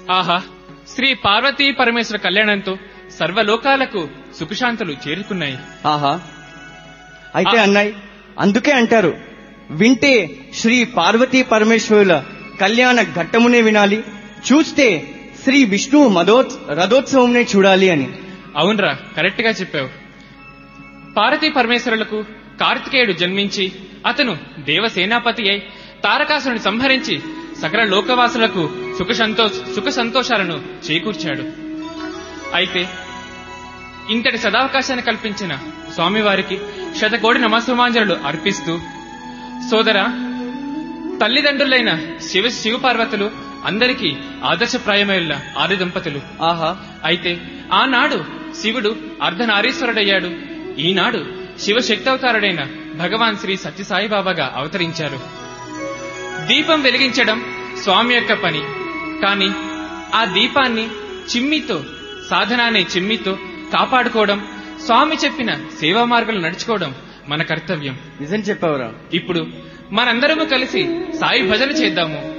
ఆహా శ్రీ పార్వతీ పరమేశ్వర కళ్యాణంతో సర్వలోకాలకు సుఖశాంతులు చేరుకున్నాయి ఆహా అయితే ఆ- అన్నాయ్ అందుకే అంటారు వింటే శ్రీ పార్వతీ పరమేశ్వరుల కళ్యాణ ఘట్టమునే వినాలి చూస్తే శ్రీ విష్ణు మదో రథోత్సవంనే చూడాలి అని అవునరా కరెక్ట్ గా చెప్పావు పార్వతీ పరమేశ్వరులకు కార్తికేయుడు జన్మించి అతను దేవసేనాపతి అయి తారకాసురుని సంహరించి సకల లోకవాసులకు సుఖ సంతోష సుఖ సంతోషాలను చేకూర్చాడు అయితే ఇంతటి సదావకాశాన్ని కల్పించిన స్వామివారికి శతకోటి నమస్సుమాంజలు అర్పిస్తూ సోదర తల్లిదండ్రులైన శివ శివపార్వతులు అందరికీ ఆదర్శప్రాయమైన ఆది దంపతులు ఆహా అయితే ఆనాడు శివుడు అర్ధనారీశ్వరుడయ్యాడు ఈనాడు శివశక్తవతారుడైన భగవాన్ శ్రీ సత్యసాయిబాబాగా అవతరించారు దీపం వెలిగించడం స్వామి యొక్క పని కాని ఆ దీపాన్ని చిమ్మితో సాధన అనే చిమ్మితో కాపాడుకోవడం స్వామి చెప్పిన సేవా మార్గాలు నడుచుకోవడం మన కర్తవ్యం నిజం చెప్పావురా ఇప్పుడు మనందరము కలిసి సాయి భజన చేద్దాము